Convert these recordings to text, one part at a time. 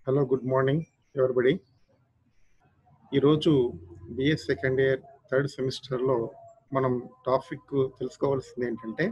hello good morning ఎవరిబడి ఈరోజు BS second year third సెమిస్టర్లో మనం టాపిక్ తెలుసుకోవాల్సింది ఏంటంటే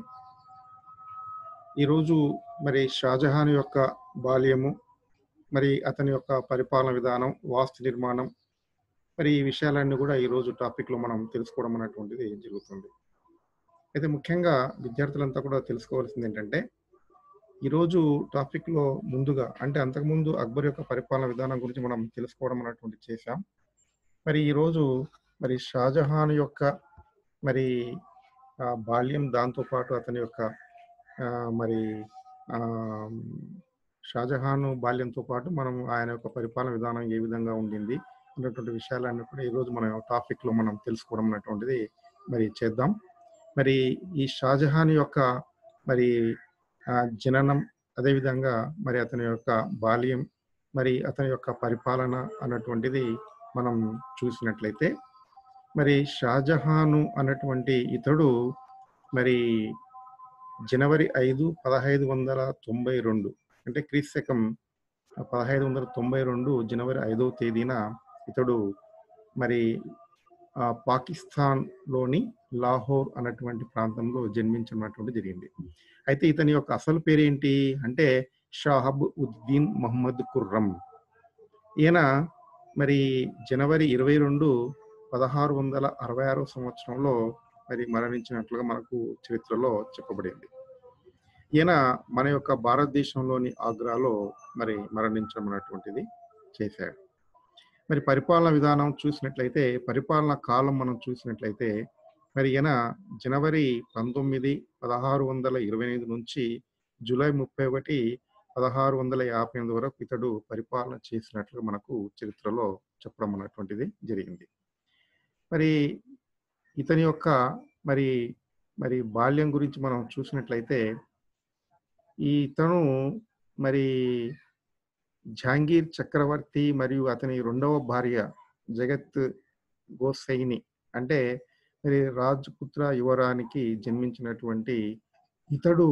ఈరోజు మరి షాజహాన్ యొక్క బాల్యము మరి అతని యొక్క పరిపాలన విధానం వాస్తు నిర్మాణం మరి ఈ విషయాలన్నీ కూడా ఈరోజు టాపిక్లో మనం తెలుసుకోవడం అనేటువంటిది జరుగుతుంది అయితే ముఖ్యంగా విద్యార్థులంతా కూడా తెలుసుకోవాల్సింది ఏంటంటే ఈరోజు టాపిక్లో ముందుగా అంటే అంతకుముందు అక్బర్ యొక్క పరిపాలన విధానం గురించి మనం తెలుసుకోవడం అనేటువంటి చేశాం మరి ఈరోజు మరి షాజహాన్ యొక్క మరి ఆ, బాల్యం దాంతోపాటు అతని యొక్క ఆ, మరి ఆ, షాజహాన్ బాల్యంతో పాటు మనం ఆయన యొక్క పరిపాలన విధానం ఏ విధంగా ఉండింది అన్నటువంటి విషయాలన్నీ కూడా ఈరోజు మన టాపిక్లో మనం తెలుసుకోవడం అనేటువంటిది మరి చేద్దాం మరి ఈ షాజహాన్ యొక్క మరి ఆ, జననం అదేవిధంగా మరి అతని యొక్క బాల్యం మరి అతని యొక్క పరిపాలన అన్నటువంటిది మనం చూసినట్లయితే మరి షాజహాను అన్నటువంటి ఇతడు మరి జనవరి ఐదు పదహైదు వందల తొంభై రెండు అంటే క్రీస్తకం పదహైదు వందల తొంభై రెండు జనవరి ఐదవ తేదీన ఇతడు మరి ఆ, పాకిస్తాన్లోని లాహోర్ అన్నటువంటి ప్రాంతంలో జన్మించినటువంటి జరిగింది అయితే ఇతని యొక్క అసలు పేరేంటి అంటే షాహబ్ ఉద్దీన్ మహమ్మద్ కుర్రం ఈయన మరి జనవరి ఇరవై రెండు పదహారు వందల అరవై ఆరో సంవత్సరంలో మరి మరణించినట్లుగా మనకు చరిత్రలో చెప్పబడింది ఈయన మన యొక్క భారతదేశంలోని ఆగ్రాలో మరి మరణించడం అనేటువంటిది చేశాడు మరి పరిపాలన విధానం చూసినట్లయితే పరిపాలన కాలం మనం చూసినట్లయితే మరి ఈయన జనవరి పంతొమ్మిది పదహారు వందల ఇరవై ఎనిమిది నుంచి జూలై ముప్పై ఒకటి పదహారు వందల యాభై ఎనిమిది వరకు ఇతడు పరిపాలన చేసినట్లు మనకు చరిత్రలో చెప్పడం అన్నటువంటిది జరిగింది మరి ఇతని యొక్క మరి మరి బాల్యం గురించి మనం చూసినట్లయితే ఈ ఇతను మరి జహాంగీర్ చక్రవర్తి మరియు అతని రెండవ భార్య జగత్ గోసైని అంటే మరి రాజ్పుత్ర యువరానికి జన్మించినటువంటి ఇతడు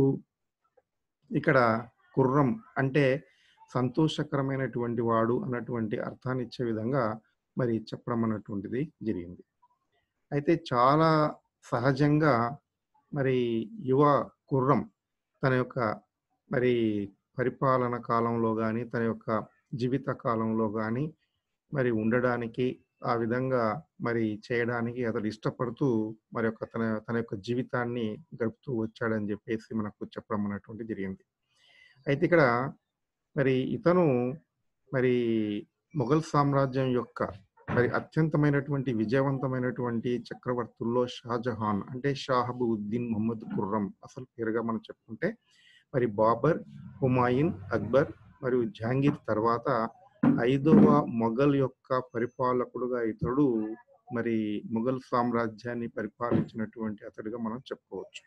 ఇక్కడ కుర్రం అంటే సంతోషకరమైనటువంటి వాడు అన్నటువంటి అర్థాన్ని ఇచ్చే విధంగా మరి చెప్పడం అన్నటువంటిది జరిగింది అయితే చాలా సహజంగా మరి యువ కుర్రం తన యొక్క మరి పరిపాలన కాలంలో కానీ తన యొక్క జీవిత కాలంలో కానీ మరి ఉండడానికి ఆ విధంగా మరి చేయడానికి అతడు ఇష్టపడుతూ మరి యొక్క తన తన యొక్క జీవితాన్ని గడుపుతూ వచ్చాడని చెప్పేసి మనకు చెప్పడం అన్నటువంటి జరిగింది అయితే ఇక్కడ మరి ఇతను మరి మొఘల్ సామ్రాజ్యం యొక్క మరి అత్యంతమైనటువంటి విజయవంతమైనటువంటి చక్రవర్తుల్లో షాజహాన్ అంటే షాహబ్ ఉద్దీన్ మొహమ్మద్ ఖుర్రం అసలు పేరుగా మనం చెప్పుకుంటే మరి బాబర్ హుమాయూన్ అక్బర్ మరియు జహాంగీర్ తర్వాత ఐదవ మొఘల్ యొక్క పరిపాలకుడుగా ఇతడు మరి మొఘల్ సామ్రాజ్యాన్ని పరిపాలించినటువంటి అతడిగా మనం చెప్పుకోవచ్చు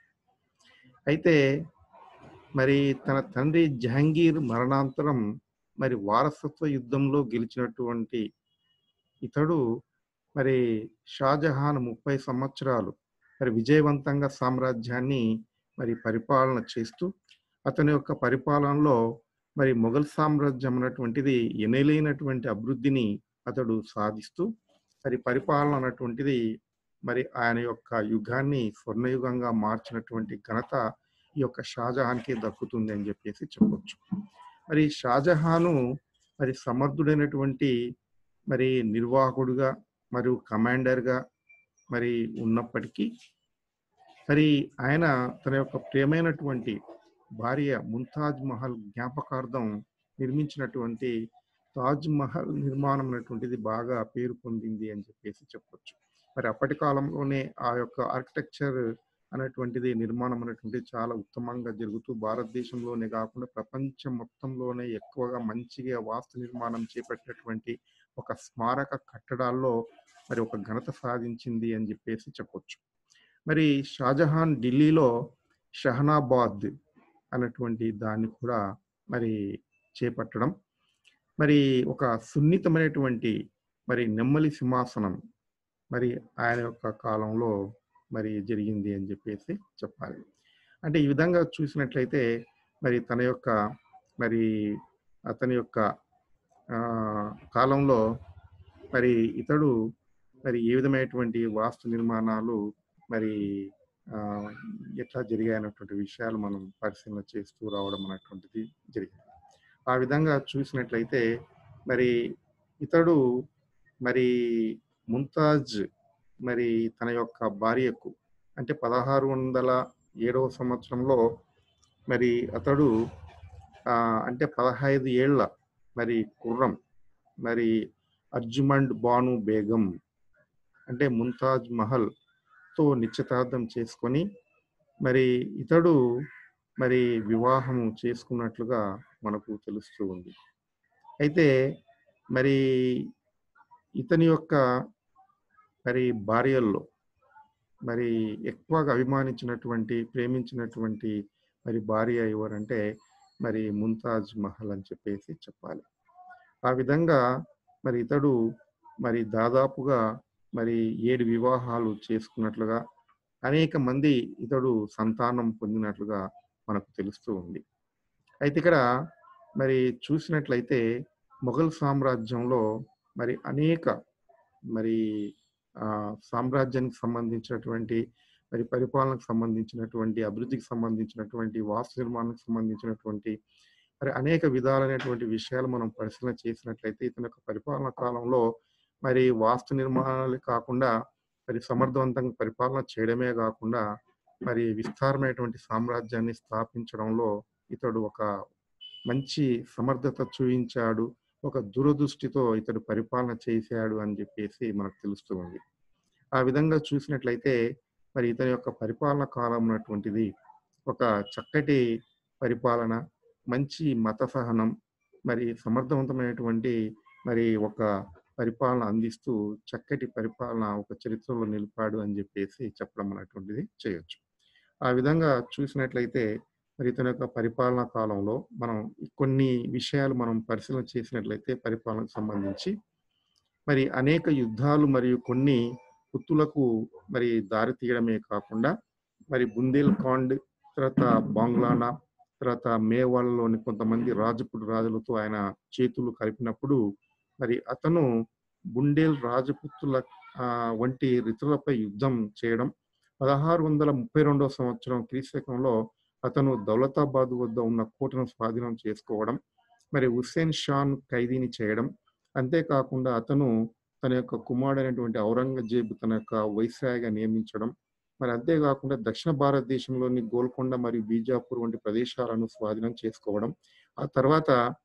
అయితే మరి తన తండ్రి జహాంగీర్ మరణాంతరం మరి వారసత్వ యుద్ధంలో గెలిచినటువంటి ఇతడు మరి షాజహాన్ ముప్పై సంవత్సరాలు మరి విజయవంతంగా సామ్రాజ్యాన్ని మరి పరిపాలన చేస్తూ అతని యొక్క పరిపాలనలో మరి మొఘల్ సామ్రాజ్యం అన్నటువంటిది ఎనలేనటువంటి అభివృద్ధిని అతడు సాధిస్తూ మరి పరిపాలన అన్నటువంటిది మరి ఆయన యొక్క యుగాన్ని స్వర్ణయుగంగా మార్చినటువంటి ఘనత ఈ యొక్క షాజహాన్కి దక్కుతుంది అని చెప్పేసి చెప్పొచ్చు మరి షాజహాను మరి సమర్థుడైనటువంటి మరి నిర్వాహకుడుగా మరియు కమాండర్గా మరి ఉన్నప్పటికీ మరి ఆయన తన యొక్క ప్రియమైనటువంటి భార్య ముంతాజ్ మహల్ జ్ఞాపకార్థం నిర్మించినటువంటి తాజ్ మహల్ నిర్మాణం అనేటువంటిది బాగా పేరు పొందింది అని చెప్పేసి చెప్పొచ్చు మరి అప్పటి కాలంలోనే ఆ యొక్క ఆర్కిటెక్చర్ అనేటువంటిది నిర్మాణం అనేటువంటిది చాలా ఉత్తమంగా జరుగుతూ భారతదేశంలోనే కాకుండా ప్రపంచం మొత్తంలోనే ఎక్కువగా మంచిగా వాస్తు నిర్మాణం చేపట్టినటువంటి ఒక స్మారక కట్టడాల్లో మరి ఒక ఘనత సాధించింది అని చెప్పేసి చెప్పొచ్చు మరి షాజహాన్ ఢిల్లీలో షహనాబాద్ అన్నటువంటి దాన్ని కూడా మరి చేపట్టడం మరి ఒక సున్నితమైనటువంటి మరి నెమ్మలి సింహాసనం మరి ఆయన యొక్క కాలంలో మరి జరిగింది అని చెప్పేసి చెప్పాలి అంటే ఈ విధంగా చూసినట్లయితే మరి తన యొక్క మరి అతని యొక్క కాలంలో మరి ఇతడు మరి ఏ విధమైనటువంటి వాస్తు నిర్మాణాలు మరి ఎట్లా జరిగాయన్నటువంటి విషయాలు మనం పరిశీలన చేస్తూ రావడం అనేటువంటిది జరిగింది ఆ విధంగా చూసినట్లయితే మరి ఇతడు మరి ముంతాజ్ మరి తన యొక్క భార్యకు అంటే పదహారు వందల ఏడవ సంవత్సరంలో మరి అతడు అంటే పదహైదు ఏళ్ళ మరి కుర్రం మరి అర్జుమండ్ బాను బేగం అంటే ముంతాజ్ మహల్ తో నిశ్చితార్థం చేసుకొని మరి ఇతడు మరి వివాహం చేసుకున్నట్లుగా మనకు తెలుస్తూ ఉంది అయితే మరి ఇతని యొక్క మరి భార్యల్లో మరి ఎక్కువగా అభిమానించినటువంటి ప్రేమించినటువంటి మరి భార్య ఎవరంటే మరి ముంతాజ్ మహల్ అని చెప్పేసి చెప్పాలి ఆ విధంగా మరి ఇతడు మరి దాదాపుగా మరి ఏడు వివాహాలు చేసుకున్నట్లుగా అనేక మంది ఇతడు సంతానం పొందినట్లుగా మనకు తెలుస్తూ ఉంది అయితే ఇక్కడ మరి చూసినట్లయితే మొఘల్ సామ్రాజ్యంలో మరి అనేక మరి సామ్రాజ్యానికి సంబంధించినటువంటి మరి పరిపాలనకు సంబంధించినటువంటి అభివృద్ధికి సంబంధించినటువంటి వాస్తు నిర్మాణానికి సంబంధించినటువంటి మరి అనేక విధాలైనటువంటి విషయాలు మనం పరిశీలన చేసినట్లయితే ఇతని యొక్క పరిపాలన కాలంలో మరి వాస్తు నిర్మాణాలు కాకుండా మరి సమర్థవంతంగా పరిపాలన చేయడమే కాకుండా మరి విస్తారమైనటువంటి సామ్రాజ్యాన్ని స్థాపించడంలో ఇతడు ఒక మంచి సమర్థత చూపించాడు ఒక దురదృష్టితో ఇతడు పరిపాలన చేశాడు అని చెప్పేసి మనకు తెలుస్తూ ఉంది ఆ విధంగా చూసినట్లయితే మరి ఇతని యొక్క పరిపాలన కాలం ఉన్నటువంటిది ఒక చక్కటి పరిపాలన మంచి మత సహనం మరి సమర్థవంతమైనటువంటి మరి ఒక పరిపాలన అందిస్తూ చక్కటి పరిపాలన ఒక చరిత్రలో నిలిపాడు అని చెప్పేసి చెప్పడం అనేటువంటిది చేయొచ్చు ఆ విధంగా చూసినట్లయితే మరి ఇతని యొక్క పరిపాలనా కాలంలో మనం కొన్ని విషయాలు మనం పరిశీలన చేసినట్లయితే పరిపాలనకు సంబంధించి మరి అనేక యుద్ధాలు మరియు కొన్ని పుత్తులకు మరి దారి తీయడమే కాకుండా మరి బుందేల్ కాండ్ తర్వాత బాంగ్లానా తర్వాత మేవాళ్ళలోని కొంతమంది రాజపుట్ రాజులతో ఆయన చేతులు కలిపినప్పుడు మరి అతను బుండేల్ రాజపుత్తుల వంటి రితులపై యుద్ధం చేయడం పదహారు వందల ముప్పై రెండవ సంవత్సరం క్రీస్తకంలో అతను దౌలతాబాద్ వద్ద ఉన్న కోటను స్వాధీనం చేసుకోవడం మరి హుస్సేన్ షాన్ ఖైదీని చేయడం అంతేకాకుండా అతను తన యొక్క కుమారుడైనటువంటి ఔరంగజేబ్ తన యొక్క వైస్రాయిగా నియమించడం మరి అంతేకాకుండా దక్షిణ భారతదేశంలోని గోల్కొండ మరియు బీజాపూర్ వంటి ప్రదేశాలను స్వాధీనం చేసుకోవడం ఆ తర్వాత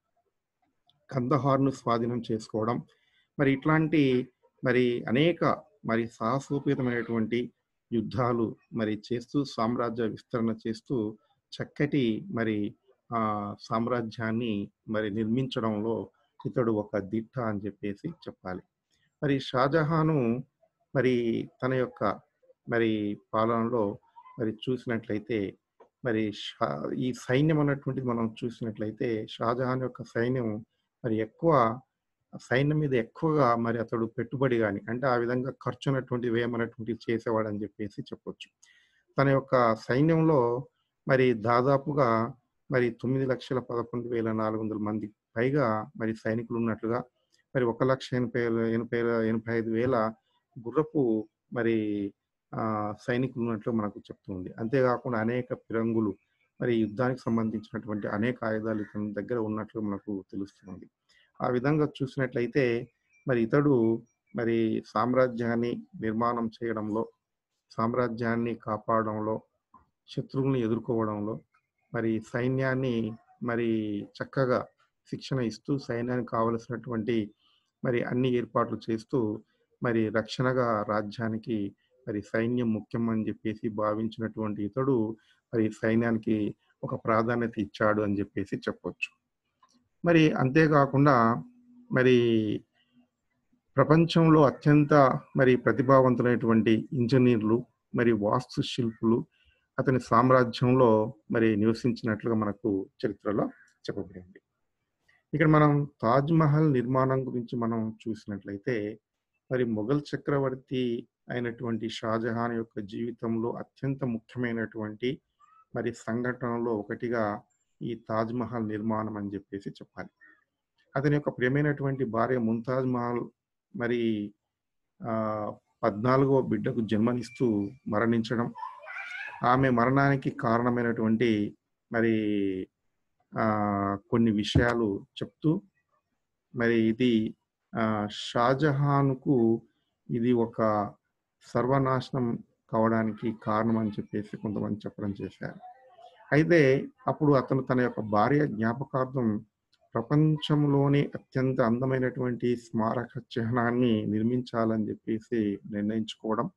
కందహార్ను స్వాధీనం చేసుకోవడం మరి ఇట్లాంటి మరి అనేక మరి సాహసోపేతమైనటువంటి యుద్ధాలు మరి చేస్తూ సామ్రాజ్య విస్తరణ చేస్తూ చక్కటి మరి ఆ సామ్రాజ్యాన్ని మరి నిర్మించడంలో ఇతడు ఒక దిట్ట అని చెప్పేసి చెప్పాలి మరి షాజహాను మరి తన యొక్క మరి పాలనలో మరి చూసినట్లయితే మరి షా ఈ సైన్యం అన్నటువంటిది మనం చూసినట్లయితే షాజహాన్ యొక్క సైన్యం మరి ఎక్కువ సైన్యం మీద ఎక్కువగా మరి అతడు పెట్టుబడి కానీ అంటే ఆ విధంగా ఖర్చు అన్నటువంటి వ్యయం అనేటువంటిది చేసేవాడు అని చెప్పేసి చెప్పొచ్చు తన యొక్క సైన్యంలో మరి దాదాపుగా మరి తొమ్మిది లక్షల పదకొండు వేల నాలుగు వందల మంది పైగా మరి సైనికులు ఉన్నట్లుగా మరి ఒక లక్ష ఎనభై ఎనభై ఎనభై ఐదు వేల గుర్రపు మరి సైనికులు ఉన్నట్లు మనకు చెప్తుంది అంతేకాకుండా అనేక పిరంగులు మరి యుద్ధానికి సంబంధించినటువంటి అనేక ఆయుధాలు ఇతని దగ్గర ఉన్నట్లు మనకు తెలుస్తుంది ఆ విధంగా చూసినట్లయితే మరి ఇతడు మరి సామ్రాజ్యాన్ని నిర్మాణం చేయడంలో సామ్రాజ్యాన్ని కాపాడడంలో శత్రువులను ఎదుర్కోవడంలో మరి సైన్యాన్ని మరి చక్కగా శిక్షణ ఇస్తూ సైన్యానికి కావలసినటువంటి మరి అన్ని ఏర్పాట్లు చేస్తూ మరి రక్షణగా రాజ్యానికి మరి సైన్యం ముఖ్యం అని చెప్పేసి భావించినటువంటి ఇతడు మరి సైన్యానికి ఒక ప్రాధాన్యత ఇచ్చాడు అని చెప్పేసి చెప్పొచ్చు మరి అంతేకాకుండా మరి ప్రపంచంలో అత్యంత మరి ప్రతిభావంతులైనటువంటి ఇంజనీర్లు మరి వాస్తు శిల్పులు అతని సామ్రాజ్యంలో మరి నివసించినట్లుగా మనకు చరిత్రలో చెప్పబడింది ఇక్కడ మనం తాజ్ మహల్ నిర్మాణం గురించి మనం చూసినట్లయితే మరి మొఘల్ చక్రవర్తి అయినటువంటి షాజహాన్ యొక్క జీవితంలో అత్యంత ముఖ్యమైనటువంటి మరి సంఘటనలో ఒకటిగా ఈ తాజ్ మహల్ నిర్మాణం అని చెప్పేసి చెప్పాలి అతని యొక్క ప్రియమైనటువంటి భార్య ముంతాజ్ మహల్ మరి ఆ, పద్నాలుగో బిడ్డకు జన్మనిస్తూ మరణించడం ఆమె మరణానికి కారణమైనటువంటి మరి ఆ, కొన్ని విషయాలు చెప్తూ మరి ఇది ఆ, షాజహాన్కు ఇది ఒక సర్వనాశనం కావడానికి కారణం అని చెప్పేసి కొంతమంది చెప్పడం చేశారు అయితే అప్పుడు అతను తన యొక్క భార్య జ్ఞాపకార్థం ప్రపంచంలోనే అత్యంత అందమైనటువంటి స్మారక చిహ్నాన్ని నిర్మించాలని చెప్పేసి నిర్ణయించుకోవడం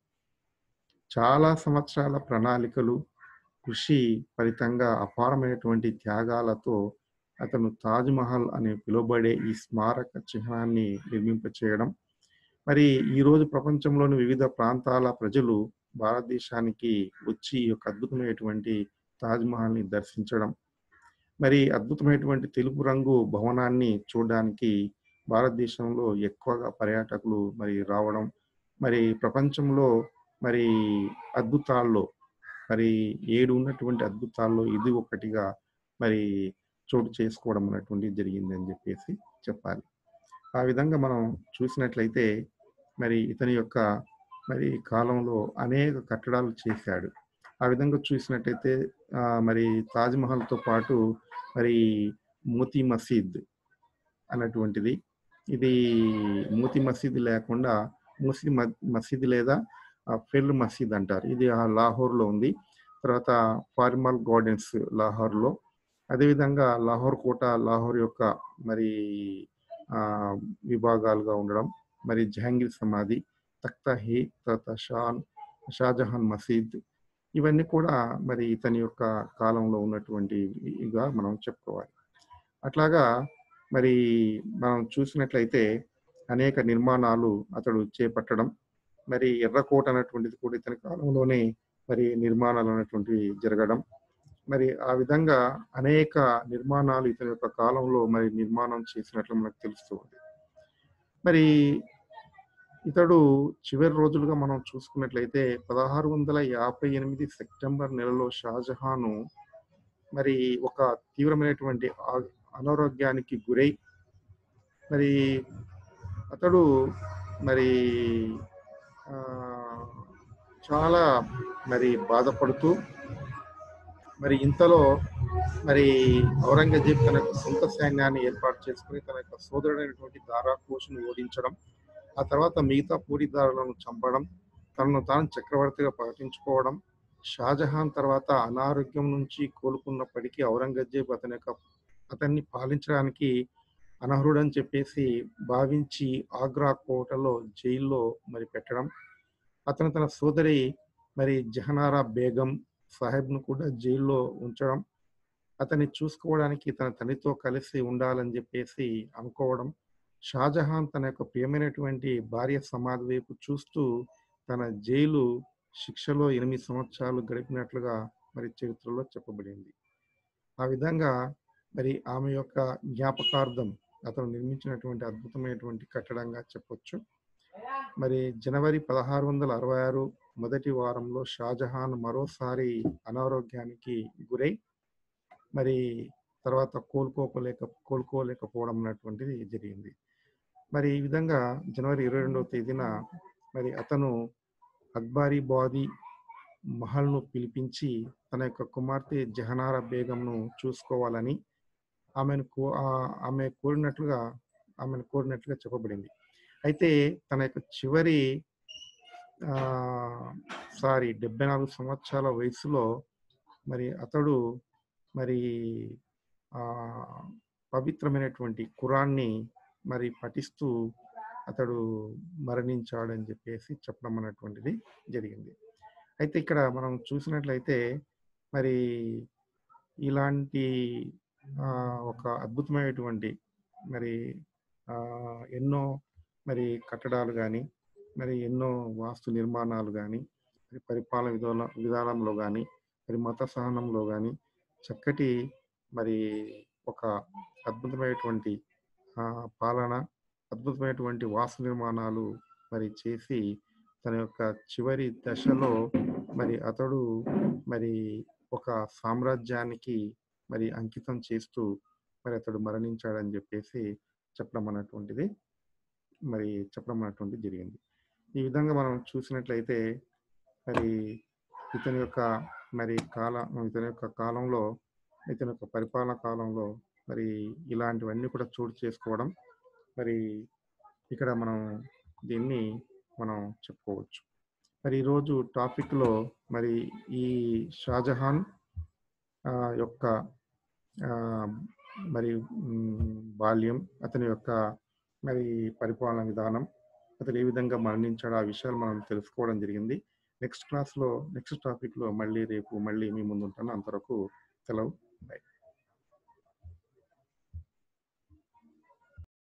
చాలా సంవత్సరాల ప్రణాళికలు కృషి ఫలితంగా అపారమైనటువంటి త్యాగాలతో అతను తాజ్ మహల్ అని పిలువబడే ఈ స్మారక చిహ్నాన్ని నిర్మింపచేయడం మరి ఈరోజు ప్రపంచంలోని వివిధ ప్రాంతాల ప్రజలు భారతదేశానికి వచ్చి ఈ యొక్క అద్భుతమైనటువంటి తాజ్ మహల్ని దర్శించడం మరి అద్భుతమైనటువంటి తెలుపు రంగు భవనాన్ని చూడడానికి భారతదేశంలో ఎక్కువగా పర్యాటకులు మరి రావడం మరి ప్రపంచంలో మరి అద్భుతాల్లో మరి ఏడు ఉన్నటువంటి అద్భుతాల్లో ఇది ఒకటిగా మరి చోటు చేసుకోవడం అనేటువంటిది జరిగింది అని చెప్పేసి చెప్పాలి ఆ విధంగా మనం చూసినట్లయితే మరి ఇతని యొక్క మరి కాలంలో అనేక కట్టడాలు చేశాడు ఆ విధంగా చూసినట్టయితే ఆ, మరి తాజ్ మహల్తో పాటు మరి మోతీ మసీద్ అన్నటువంటిది ఇది మోతీ మసీద్ లేకుండా మూసీ మ- మసీద్ లేదా ఆ, ఫిల్ మసీద్ అంటారు ఇది ఆ లాహోర్లో ఉంది తర్వాత ఫార్మల్ గార్డెన్స్ లాహోర్లో అదేవిధంగా లాహోర్ కోట లాహోర్ యొక్క మరి ఆ, విభాగాలుగా ఉండడం మరి జహాంగీర్ సమాధి తఖ్తా హీ తర్వాత షాన్ షాజహాన్ మసీద్ ఇవన్నీ కూడా మరి ఇతని యొక్క కాలంలో ఉన్నటువంటివిగా మనం చెప్పుకోవాలి అట్లాగా మరి మనం చూసినట్లయితే అనేక నిర్మాణాలు అతడు చేపట్టడం మరి ఎర్రకోట అనేటువంటిది కూడా ఇతని కాలంలోనే మరి నిర్మాణాలు అనేటువంటివి జరగడం మరి ఆ విధంగా అనేక నిర్మాణాలు ఇతని యొక్క కాలంలో మరి నిర్మాణం చేసినట్లు మనకు తెలుస్తుంది మరి ఇతడు చివరి రోజులుగా మనం చూసుకున్నట్లయితే పదహారు వందల యాభై ఎనిమిది సెప్టెంబర్ నెలలో షాజహాను మరి ఒక తీవ్రమైనటువంటి ఆ- అనారోగ్యానికి గురై మరి అతడు మరి ఆ, చాలా మరి బాధపడుతూ మరి ఇంతలో మరి ఔరంగజేబ్ తన యొక్క సొంత సైన్యాన్ని ఏర్పాటు చేసుకుని తన యొక్క సోదరుడైనటువంటి దారా కోష్ను ఓడించడం ఆ తర్వాత మిగతా పూడిదారులను చంపడం తనను తాను చక్రవర్తిగా ప్రకటించుకోవడం షాజహాన్ తర్వాత అనారోగ్యం నుంచి కోలుకున్నప్పటికీ ఔరంగజేబ్ అతని యొక్క అతన్ని పాలించడానికి అనర్హుడని చెప్పేసి భావించి ఆగ్రా కోటలో జైల్లో మరి పెట్టడం అతను తన సోదరి మరి జహనారా బేగం సాహెబ్ను కూడా జైల్లో ఉంచడం అతన్ని చూసుకోవడానికి తన తల్లితో కలిసి ఉండాలని చెప్పేసి అనుకోవడం షాజహాన్ తన యొక్క ప్రియమైనటువంటి భార్య సమాధి వైపు చూస్తూ తన జైలు శిక్షలో ఎనిమిది సంవత్సరాలు గడిపినట్లుగా మరి చరిత్రలో చెప్పబడింది ఆ విధంగా మరి ఆమె యొక్క జ్ఞాపకార్థం అతను నిర్మించినటువంటి అద్భుతమైనటువంటి కట్టడంగా చెప్పొచ్చు మరి జనవరి పదహారు వందల అరవై ఆరు మొదటి వారంలో షాజహాన్ మరోసారి అనారోగ్యానికి గురై మరి తర్వాత కోలుకోలేక కోలుకోలేకపోవడం అన్నటువంటిది జరిగింది మరి ఈ విధంగా జనవరి ఇరవై రెండవ తేదీన మరి అతను అక్బారీ బాది మహల్ను పిలిపించి తన యొక్క కుమార్తె జహనారా బేగంను చూసుకోవాలని ఆమెను కో ఆ- ఆమె కోరినట్లుగా ఆమెను కోరినట్లుగా చెప్పబడింది అయితే తన యొక్క చివరి ఆ, సారీ డెబ్బై నాలుగు సంవత్సరాల వయసులో మరి అతడు మరి ఆ పవిత్రమైనటువంటి ఖురాన్ని మరి పఠిస్తూ అతడు మరణించాడని చెప్పేసి చెప్పడం అన్నటువంటిది జరిగింది అయితే ఇక్కడ మనం చూసినట్లయితే మరి ఇలాంటి ఆ, ఒక అద్భుతమైనటువంటి మరి ఆ, ఎన్నో మరి కట్టడాలు కానీ మరి ఎన్నో వాస్తు నిర్మాణాలు కానీ మరి పరిపాలన విధాన విధానంలో కానీ మరి మత సహనంలో కానీ చక్కటి మరి ఒక అద్భుతమైనటువంటి ఆ, పాలన అద్భుతమైనటువంటి వాస్తు నిర్మాణాలు మరి చేసి తన యొక్క చివరి దశలో మరి అతడు మరి ఒక సామ్రాజ్యానికి మరి అంకితం చేస్తూ మరి అతడు మరణించాడని చెప్పేసి చెప్పడం అనేటువంటిది మరి చెప్పడం అనేటువంటిది జరిగింది ఈ విధంగా మనం చూసినట్లయితే మరి ఇతని యొక్క మరి కాల ఇతని యొక్క కాలంలో ఇతని యొక్క పరిపాలన కాలంలో మరి ఇలాంటివన్నీ కూడా చోటు చేసుకోవడం మరి ఇక్కడ మనం దీన్ని మనం చెప్పుకోవచ్చు మరి ఈరోజు టాపిక్లో మరి ఈ షాజహాన్ ఆ, యొక్క ఆ, మరి మ్, బాల్యం అతని యొక్క మరి పరిపాలన విధానం అతను ఏ విధంగా మరణించాడు ఆ విషయాలు మనం తెలుసుకోవడం జరిగింది నెక్స్ట్ క్లాస్లో నెక్స్ట్ టాపిక్లో మళ్ళీ రేపు మళ్ళీ మీ ముందు ఉంటాను అంతవరకు సెలవు బై